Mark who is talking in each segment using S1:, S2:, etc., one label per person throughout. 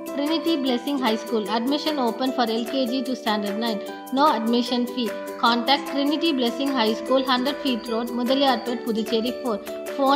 S1: Trinity Blessing High School. Admission open for LKG to Standard 9. No admission fee. Contact Trinity Blessing High School, 100 feet road, Mudaliarpet, Puducherry 4. Phone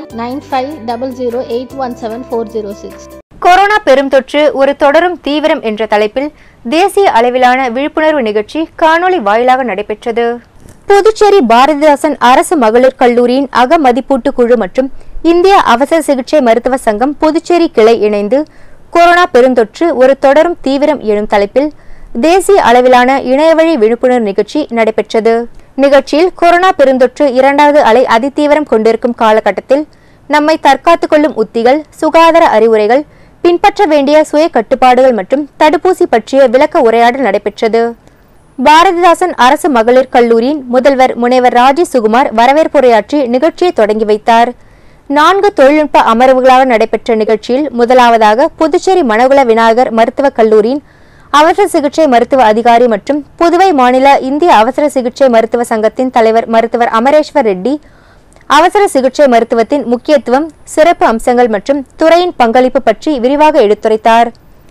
S1: 9500817406.
S2: Corona பெருந்தொற்று ஒரு தொடரும் தீவிரம் என்ற தலைப்பில் தேசிய அளவிலான விழிப்புணர்வு நிகழ்ச்சி காணொளி வாயிலாக நடைபெற்றது புதுச்சேரி பாரதிதாசன் அரசு மகளிர் கல்லூரியின் அகமதிப்பூட்டு குழு மற்றும் இந்திய அவசர சிகிச்சை மருத்துவ சங்கம் புதுச்சேரி கிளை இணைந்து கொரோனா பெருந்தொற்று ஒரு தொடரும் தீவிரம் எனும் தலைப்பில் தேசிய அளவிலான இணையவழி விழிப்புணர்வு நிகழ்ச்சி நடைபெற்றது நிகழ்ச்சியில் கொரோனா பெருந்தொற்று இரண்டாவது அலை அதிதீவிரம் கொண்டிருக்கும் காலகட்டத்தில் நம்மை தற்காத்துக் கொள்ளும் உத்திகள் சுகாதார அறிவுரைகள் பின்பற்ற வேண்டிய சுய கட்டுப்பாடுகள் மற்றும் தடுப்பூசி பற்றிய விளக்க உரையாடல் நடைபெற்றது பாரதிதாசன் அரசு மகளிர் கல்லூரியின் முதல்வர் முனைவர் ராஜி சுகுமார் வரவேற்புரையாற்றி நிகழ்ச்சியை தொடங்கி வைத்தார் நான்கு தொழில்நுட்ப அமர்வுகளாக நடைபெற்ற நிகழ்ச்சியில் முதலாவதாக புதுச்சேரி மனகுல விநாயகர் மருத்துவக் கல்லூரியின் அவசர சிகிச்சை மருத்துவ அதிகாரி மற்றும் புதுவை மாநில இந்திய அவசர சிகிச்சை மருத்துவ சங்கத்தின் தலைவர் மருத்துவர் அமரேஸ்வர் ரெட்டி அவசர சிகிச்சை மருத்துவத்தின் முக்கியத்துவம் சிறப்பு அம்சங்கள் மற்றும் துறையின் பங்களிப்பு பற்றி விரிவாக எடுத்துரைத்தார்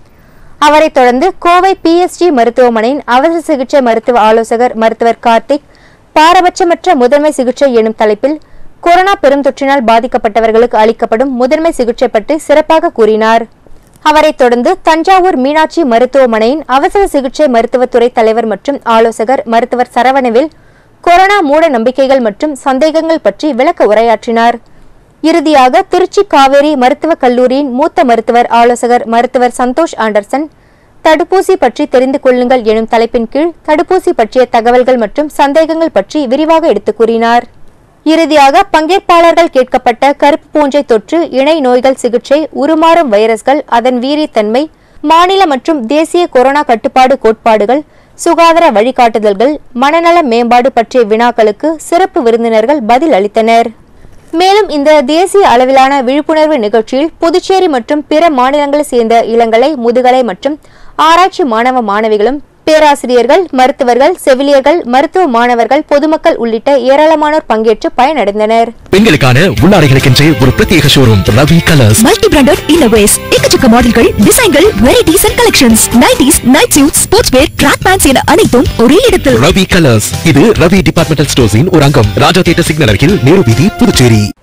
S2: அவரைத் தொடர்ந்து கோவை பிஎஸ்ஜி மருத்துவமனையின் அவசர சிகிச்சை மருத்துவ ஆலோசகர் மருத்துவர் கார்த்திக் பாரபட்சமற்ற முதன்மை சிகிச்சை எனும் தலைப்பில் கொரோனா பெருந்தொற்றினால் பாதிக்கப்பட்டவர்களுக்கு அளிக்கப்படும் முதன்மை சிகிச்சை பற்றி சிறப்பாக கூறினார் அவரைத் தொடர்ந்து தஞ்சாவூர் மீனாட்சி மருத்துவமனையின் அவசர சிகிச்சை மருத்துவத்துறை தலைவர் மற்றும் ஆலோசகர் மருத்துவர் சரவணவில் கொரோனா மூட நம்பிக்கைகள் மற்றும் சந்தேகங்கள் பற்றி விளக்க உரையாற்றினார் இறுதியாக திருச்சி காவேரி மருத்துவக் கல்லூரியின் மூத்த மருத்துவர் ஆலோசகர் மருத்துவர் சந்தோஷ் ஆண்டர்சன் தடுப்பூசி பற்றி தெரிந்து கொள்ளுங்கள் எனும் தலைப்பின் கீழ் தடுப்பூசி பற்றிய தகவல்கள் மற்றும் சந்தேகங்கள் பற்றி விரிவாக எடுத்துக் கூறினார் இறுதியாக பங்கேற்பாளர்கள் கேட்கப்பட்ட கருப்பு பூஞ்சை தொற்று இணை நோய்கள் சிகிச்சை உருமாறும் வைரஸ்கள் அதன் வீரியத்தன்மை மாநில மற்றும் தேசிய கொரோனா கட்டுப்பாடு கோட்பாடுகள் சுகாதார வழிகாட்டுதல்கள் மனநல மேம்பாடு பற்றிய வினாக்களுக்கு சிறப்பு விருந்தினர்கள் பதில் அளித்தனர் மேலும் இந்த தேசிய அளவிலான விழிப்புணர்வு நிகழ்ச்சியில் புதுச்சேரி மற்றும் பிற மாநிலங்களைச் சேர்ந்த இளங்கலை முதுகலை மற்றும் ஆராய்ச்சி மாணவ மாணவிகளும் பேராசிரியர்கள் மருத்துவர்கள் செவிலியர்கள் மருத்துவ மாணவர்கள் பொதுமக்கள் உள்ளிட்ட ஏராளமானோர் பங்கேற்று பயனடைந்தனர்
S3: பெண்களுக்கான உள்ளாடைகளுக்கென்றே ஒரு பிரத்யேக showroom Ravi colours
S4: multi branded இன்னோவேஸ் எக்கச்சக்க மாடல்கள் டிசைன்கள் varieties and collections nighties night suit sports wear track pants என அனைத்தும் ஒரே இடத்தில்
S3: ரவி கலர்ஸ் இது ரவி டிபார்ட்மெண்டல் ஸ்டோர்ஸின் ஒரு அங்கம் ராஜா தியேட்டர் சிக்னல் அருகில் நேரு வீதி புதுச்சேரி